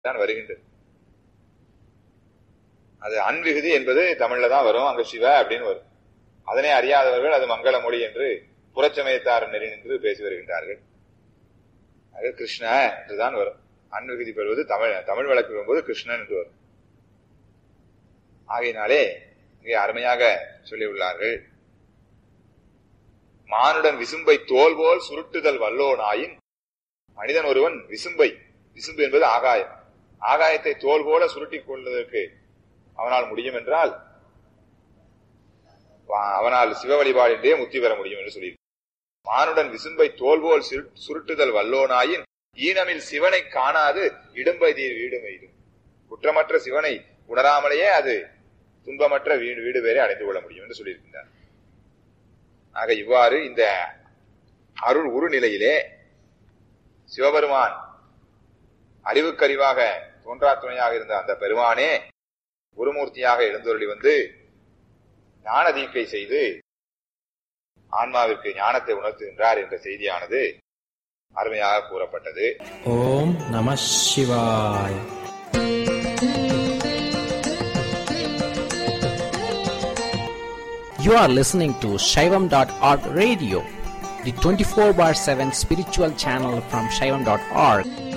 தான் வருகின்றது அது அன்விகுதி என்பது தமிழ்ல தான் வரும் அங்க சிவ அப்படின்னு வரும் அதனை அறியாதவர்கள் அது மங்கள மொழி என்று புறச்சமயத்தார் நெறி நின்று பேசி வருகின்றார்கள் அது கிருஷ்ண என்றுதான் வரும் அன்விகுதி பெறுவது தமிழ் தமிழ் வழக்கு வரும்போது கிருஷ்ணன் என்று வரும் ஆகையினாலே இங்கே அருமையாக சொல்லியுள்ளார்கள் மானுடன் விசும்பை தோல் போல் சுருட்டுதல் வல்லோனாயின் மனிதன் ஒருவன் விசும்பை விசும்பு என்பது ஆகாயம் ஆகாயத்தை தோல் போல சுருட்டிக் கொள்வதற்கு அவனால் முடியும் என்றால் வா- அவனால் சிவ வழிபாடின்றே முக்தி பெற முடியும் என்று சொல்லி மானுடன் விசும்பை தோல் போல் சுரு- சுருட்டுதல் வல்லோனாயின் ஈனமில் சிவனை காணாது இடும்பை தீர் வீடு மெய்தும் குற்றமற்ற சிவனை உணராமலேயே அது துன்பமற்ற வீடு வீடு பேரை அடைந்து கொள்ள முடியும் என்று சொல்லியிருக்கின்றார் ஆக இவ்வாறு இந்த அருள் உரு நிலையிலே சிவபெருமான் அறிவுக்கறிவாக தோன்றா துணையாக இருந்த அந்த பெருமானே குருமூர்த்தியாக எழுந்தருளி வந்து ஞான தீக்கை செய்து ஆன்மாவிற்கு ஞானத்தை உணர்த்துகின்றார் என்ற செய்தியானது அருமையாக கூறப்பட்டது ஓம் நம சிவாய் You are listening to Shaivam.org radio, the 24 bar 7 spiritual channel from Shaivam.org.